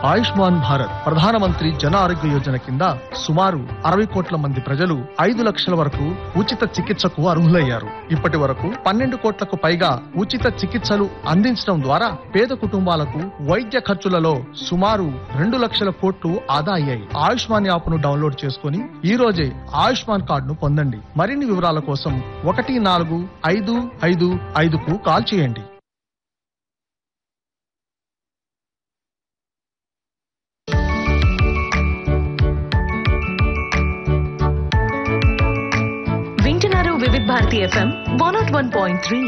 ఆయుష్మాన్ భారత్ ప్రధానమంత్రి జన ఆరోగ్య యోజన కింద సుమారు అరవై కోట్ల మంది ప్రజలు ఐదు లక్షల వరకు ఉచిత చికిత్సకు అర్హులయ్యారు ఇప్పటి వరకు పన్నెండు కోట్లకు పైగా ఉచిత చికిత్సలు అందించడం ద్వారా పేద కుటుంబాలకు వైద్య ఖర్చులలో సుమారు రెండు లక్షల కోట్లు ఆదా అయ్యాయి ఆయుష్మాన్ యాప్ ను డౌన్లోడ్ చేసుకుని ఈ రోజే ఆయుష్మాన్ కార్డును పొందండి మరిన్ని వివరాల కోసం ఒకటి నాలుగు ఐదు ఐదు ఐదుకు కాల్ చేయండి వింటున్నారు Vividh Bharati FM one nought one point three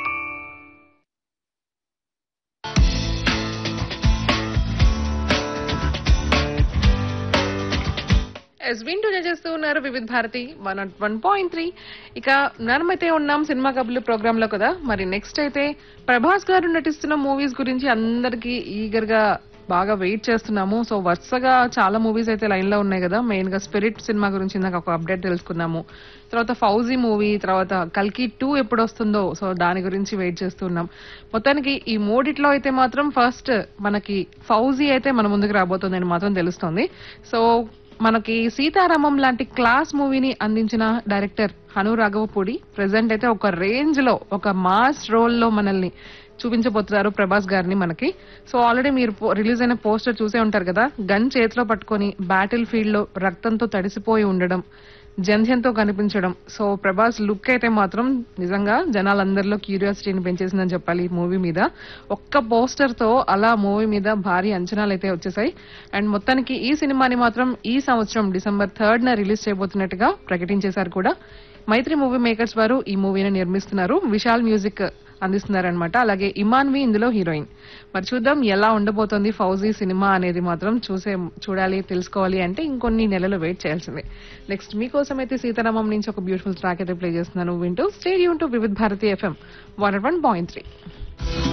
ఎస్ వింటూ చేస్తూ ఉన్నారు Vividh Bharati one one point three ఇక మనమైతే ఉన్నాం సినిమా కబుర్లు ప్రోగ్రామ్ లో కదా మరి నెక్స్ట్ అయితే ప్రభాస్ గారు నటిస్తున్న మూవీస్ గురించి అందరికి ఈగర్ గా బాగా వెయిట్ చేస్తున్నాము సో వరుసగా చాలా మూవీస్ అయితే లైన్ లో ఉన్నాయి కదా మెయిన్ గా స్పిరిట్ సినిమా గురించి నాకు ఒక అప్డేట్ తెలుసుకున్నాము తర్వాత ఫౌజీ మూవీ తర్వాత కల్కి టూ ఎప్పుడు వస్తుందో సో దాని గురించి వెయిట్ చేస్తున్నాం మొత్తానికి ఈ మూడిట్లో అయితే మాత్రం ఫస్ట్ మనకి ఫౌజీ అయితే మన ముందుకు రాబోతుందని మాత్రం తెలుస్తోంది సో మనకి సీతారామం లాంటి క్లాస్ మూవీని అందించిన డైరెక్టర్ హను రాఘవపూడి ప్రెసెంట్ అయితే ఒక రేంజ్ లో ఒక మాస్ రోల్ లో మనల్ని చూపించబోతున్నారు ప్రభాస్ గారిని మనకి సో ఆల్రెడీ మీరు రిలీజ్ అయిన పోస్టర్ చూసే ఉంటారు కదా గన్ చేతిలో పట్టుకొని బ్యాటిల్ ఫీల్డ్ లో రక్తంతో తడిసిపోయి ఉండడం జంధ్యంతో కనిపించడం సో ప్రభాస్ లుక్ అయితే మాత్రం నిజంగా జనాలందరిలో క్యూరియాసిటీని పెంచేసిందని చెప్పాలి ఈ మూవీ మీద ఒక్క పోస్టర్ తో అలా మూవీ మీద భారీ అంచనాలు అయితే వచ్చేసాయి అండ్ మొత్తానికి ఈ సినిమాని మాత్రం ఈ సంవత్సరం డిసెంబర్ థర్డ్ న రిలీజ్ చేయబోతున్నట్టుగా ప్రకటించేశారు కూడా మైత్రి మూవీ మేకర్స్ వారు ఈ మూవీని నిర్మిస్తున్నారు విశాల్ మ్యూజిక్ అందిస్తున్నారనమాట అలాగే ఇమాన్వి ఇందులో హీరోయిన్ మరి చూద్దాం ఎలా ఉండబోతోంది ఫౌజీ సినిమా అనేది మాత్రం చూసే చూడాలి తెలుసుకోవాలి అంటే ఇంకొన్ని నెలలు వెయిట్ చేయాల్సిందే నెక్స్ట్ మీకోసం అయితే సీతారామం నుంచి ఒక బ్యూటిఫుల్ ట్రాక్ అయితే ప్లే చేస్తున్నాను వింటూ stay tuned to Vividh Bharati FM one one point three